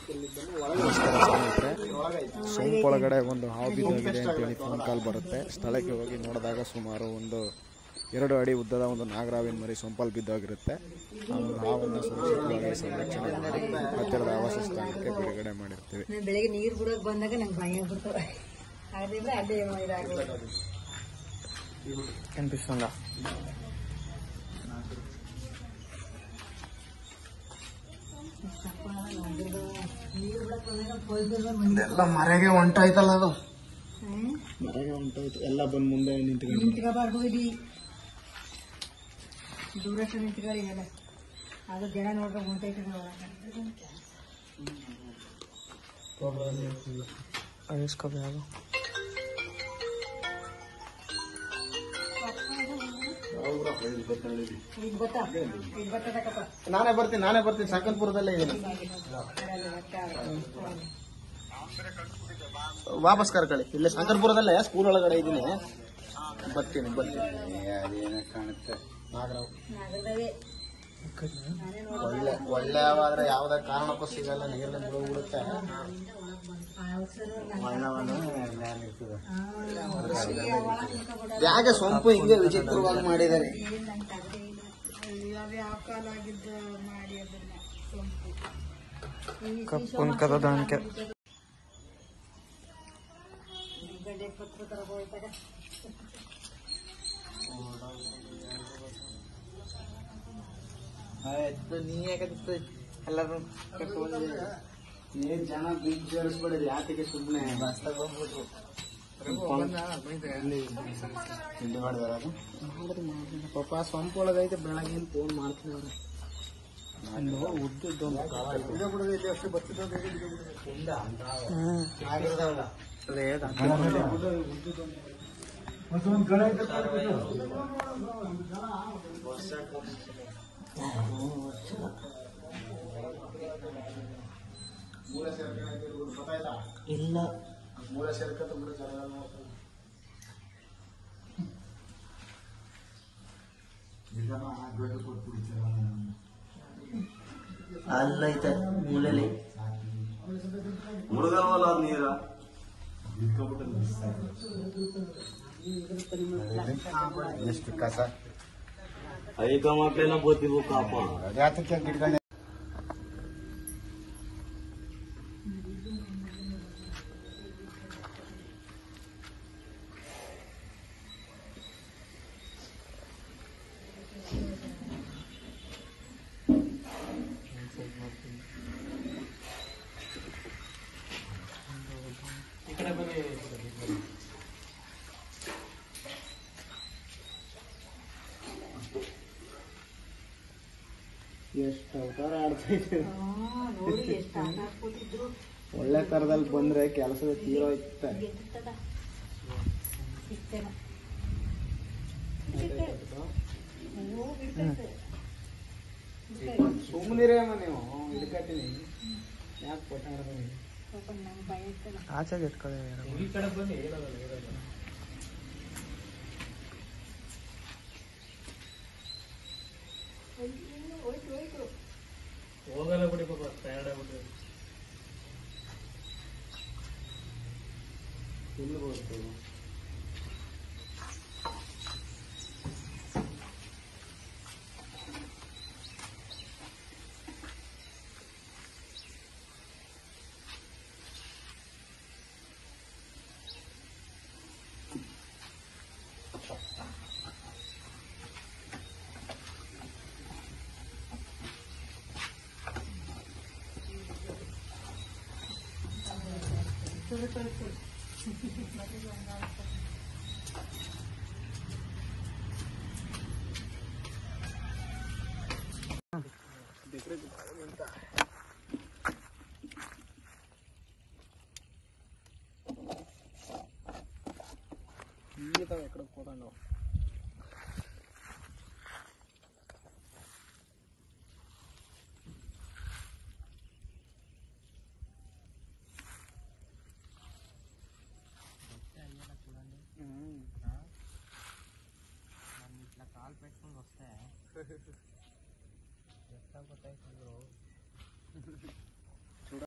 ನಮಸ್ಕಾರ ಸ್ನೇಹಿತರೆ ಸೋಂಪೊಳಗಡೆ ಒಂದು ಹಾವು ಬಿದ್ದೋಗಿದೆ ಅಂತೇಳಿ ಫೋನ್ ಕಾಲ್ ಬರುತ್ತೆ ಸ್ಥಳಕ್ಕೆ ಹೋಗಿ ನೋಡಿದಾಗ ಸುಮಾರು ಒಂದು ಎರಡು ಅಡಿ ಉದ್ದದ ಒಂದು ನಾಗರಾವಿನ ಮರಿ ಸೊಂಪಲ್ಲಿ ಬಿದ್ದೋಗಿರುತ್ತೆ ಆ ಒಂದು ಹಾವನ್ನು ಸುರಕ್ಷಿತವಾಗಿ ಸಂರಕ್ಷಣೆ ಮಾಡಿ ಹತ್ತಿರದ ಆವಾಸ ಸ್ಥಾನಕ್ಕೆ ಬಿಡುಗಡೆ ಮಾಡಿರ್ತೀವಿ ನಾನು ಬೆಳಗ್ಗೆ ನೀರು ಬಿಡೋಕೆ ಬಂದಾಗ ನಂಗೆ ಭಯ ಆಗ್ಬಿಡ್ತವೆ ಹಾಗಾದ್ರೆ ಅಲ್ಲೇ ಇದಾಗೋದು ಕನಿಪಿಸ್ತಲ್ಲ ನೀರು ಬಿಡೋಕೆ ಬಂದಾಗ ಕೊಯ್ದು ಎಲ್ಲ ಮರೆಗೆ ಹೊಂಟಾಯ್ತಲ್ಲ ಅದು ಮರೆಗೆ ಹೊಂಟಾಯ್ತು ಎಲ್ಲ ಬಂದು ಮುಂದೆ ನಿಂತ್ಕೊಂಡು ನಿಂತ್ಕೋಬಾರ್ದು ಇಲ್ಲಿ ದೂರಷ್ಟು ನಿಂತ್ಕೊಳ್ಳಿ ಎಲ್ಲ ಅದು ಜನ ನೋಡ್ಕೊಂಡು ಹೊಂಟೈತೆ ಈಗ ಬತ್ತಾ ಈಗ ಬತ್ತದಕ್ಕಪ್ಪ ನಾನೇ ಬರ್ತೀನಿ ನಾನೇ ಬರ್ತೀನಿ ಸಾಕಲ್ಪುರದಲ್ಲೇ ಇದ್ದೀನಿ ವಾಪಸ್ ಕರ್ಕೊಳ್ಳಿ ಇಲ್ಲೇ ಶಂಕರ್ಪುರದಲ್ಲೇ ಸ್ಕೂಲ್ ಒಳಗಡೆ ಇದ್ದೀನಿ ಬರ್ತೀನಿ ಬರ್ತೀನಿ ಅದೇನ ಕಾಣುತ್ತೆ ನಾಗರಾವ್ ನಾಗರದವೇ ಒಳ್ಳೆ ಒಳ್ಳೆ ಆದ್ರೆ ಯಾವ್ದೇ ಕಾರಣಕ್ಕೂ ಸಿಗಲ್ಲ ನೀರಲ್ಲಿ ಬಿಡುತ್ತೆ ಯಾಕೆ ಸೊಂಪು ಹಿಂಗೆ ವಿಚಿತ್ರವಾಗಿ ಮಾಡಿದ್ದಾರೆ ಯಾವ ಕಾಲ ಆಗಿದ್ದು ಮಾಡಿ ಅದನ್ನ ಕಪ್ಪನ್ ಕದದಾನಿಕೆ ಗಡ್ಡೆ ಪತ್ರ ತರಬೋಯ್ತಾಗ ನೀ ಯಾಕೆ ಎಲ್ಲರೂ ಏನ್ ಜನ ಬೀಚ್ ಸೇರಿಸ್ಬೇಡಿ ಯಾತಿಗೆ ಸುಮ್ಮನೆ ತಿಂಡಿ ಮಾಡಿದಾರ ಅದು ಪಾಪ ಸೊಂಪು ಒಳಗೈತೆ ಬೆಳಗ್ಗೆ ಫೋನ್ ಮಾಡ್ತೀನಿ ಅವ್ರು ಉದ್ದದ್ದು ಒಂದು ಕಾಲ ಇದೆ. ಅಷ್ಟು ಬರ್ತಿದ್ದೋ ಆಗಿರ್ತಾವಲ್ಲ ಇಲ್ಲ ಮೂಳೆ ಸೇರ್ಕತ್ತ ಬಿಡು ಜನ ನೋಡ್ತಾರೆ. ಅಲ್ಲೈತೆ ಮೂಲೆಲಿ ಮುಳುಗಲ್ವಲ್ಲ ಅದು ನೀರ ಎಷ್ಟು ಕಸ ಐಕ ಮಕ್ಳೆಲ್ಲ ಬೋತಿವು ಕಾಪ ಜಾತಕ್ಕೆ ಗಿಡಗಳನ್ನ ಎಷ್ಟು ಅವತಾರ ಆಡ್ತೈತೆ ನೋಡಿ ಎಷ್ಟು ಆಟ ಆಡ್ಕೊತಿದ್ರು ಒಳ್ಳೆ ತರದಲ್ಲಿ ಬಂದ್ರೆ ಕೆಲಸದ ತೀರೋಯ್ತೆ ಗೆದ್ದಿತ್ತದ ಇಷ್ಟೇನ ಹೂವು ಬಿಡ್ತೈತೆ ಸುಮ್ಮನಿರೇಮ್ಮ ನೀವು ಹಿಡ್ಕತೀನಿ ಯಾಕೆ ಪಟ್ಟ ಪಾಪ ನಂಗೆ ಭಯ ಇರ್ತದ ಆಚೆಗೆ ಇಟ್ಕೊಳ್ಳಿ ಹೋಯ್ತು ಹೋಯ್ತು ಇಲ್ಲಿ ಬರ್ತೀವಿ ಈ ತರ ಎಕಡೆ ಕೂತ್ಕೊಂಡು